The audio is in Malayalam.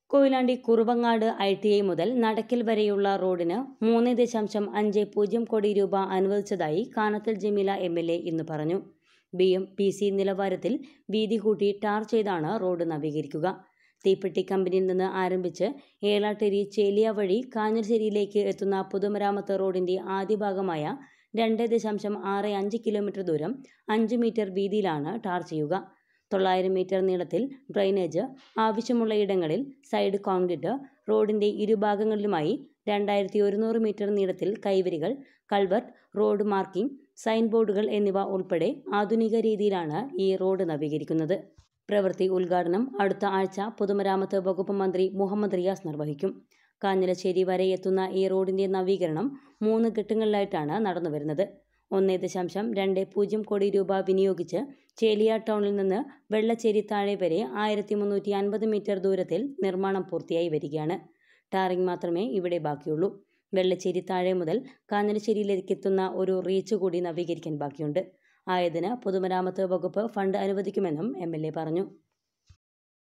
Koyilandy Kuruvangad I T I മുതൽ നടക്കൽ വരെയുള്ള റോഡിന് മൂന്ന് ദശാംശം അഞ്ച് പൂജ്യം കോടി രൂപ അനുവദിച്ചതായി Kanathil Jameela M L A ഇന്ന് പറഞ്ഞു ബി എം പി സി നിലവാരത്തിൽ വീതി കൂട്ടി ടാർ ചെയ്താണ് റോഡ് നവീകരിക്കുക തീപ്പെട്ടി കമ്പനിയിൽ നിന്ന് ആരംഭിച്ച് ഏളാട്ടേരി ചേലിയ വഴി കാഞ്ഞിരശ്ശേരിയിലേക്ക് എത്തുന്ന പൊതുമരാമത്ത് റോഡിന്റെ ആദ്യ ഭാഗമായ രണ്ട് ദശാംശം ആറ് അഞ്ച് കിലോമീറ്റർ ദൂരം അഞ്ച് മീറ്റർ വീതിയിലാണ് ടാർ ചെയ്യുക തൊള്ളായിരം മീറ്റർ നീളത്തിൽ ഡ്രൈനേജ് ആവശ്യമുള്ള ഇടങ്ങളിൽ സൈഡ് കോൺക്രീറ്റ് റോഡിന്റെ ഇരുഭാഗങ്ങളിലുമായി രണ്ടായിരത്തി ഒരുന്നൂറ് മീറ്റർ നീളത്തിൽ കൈവരികൾ കൾവർട്ട് റോഡ് മാർക്കിംഗ് സൈൻ ബോർഡുകൾ എന്നിവ ഉൾപ്പെടെ ആധുനിക രീതിയിലാണ് ഈ റോഡ് നവീകരിക്കുന്നത് പ്രവൃത്തി ഉദ്ഘാടനം അടുത്ത ആഴ്ച പൊതുമരാമത്ത് വകുപ്പ് മന്ത്രി മുഹമ്മദ് റിയാസ് നിർവഹിക്കും കാഞ്ഞിരശ്ശേരി വരെ എത്തുന്ന ഈ റോഡിന്റെ നവീകരണം മൂന്ന് ഘട്ടങ്ങളിലായിട്ടാണ് നടന്നുവരുന്നത് ഒന്ന് ദശാംശം രണ്ട് പൂജ്യം കോടി രൂപ വിനിയോഗിച്ച് ചേലിയ ടൗണിൽ നിന്ന് വെള്ളച്ചേരി താഴെ വരെ ആയിരത്തി മുന്നൂറ്റി അൻപത് മീറ്റർ ദൂരത്തിൽ നിർമ്മാണം പൂർത്തിയായി വരികയാണ് ടാറിംഗ് മാത്രമേ ഇവിടെ ബാക്കിയുള്ളൂ വെള്ളച്ചേരി താഴെ മുതൽ കാഞ്ഞിരശ്ശേരിയിലേക്ക് എത്തുന്ന ഒരു റീച്ച് കൂടി നവീകരിക്കാൻ ബാക്കിയുണ്ട് ആയതിന് പൊതുമരാമത്ത് വകുപ്പ് ഫണ്ട് അനുവദിക്കുമെന്നും എം പറഞ്ഞു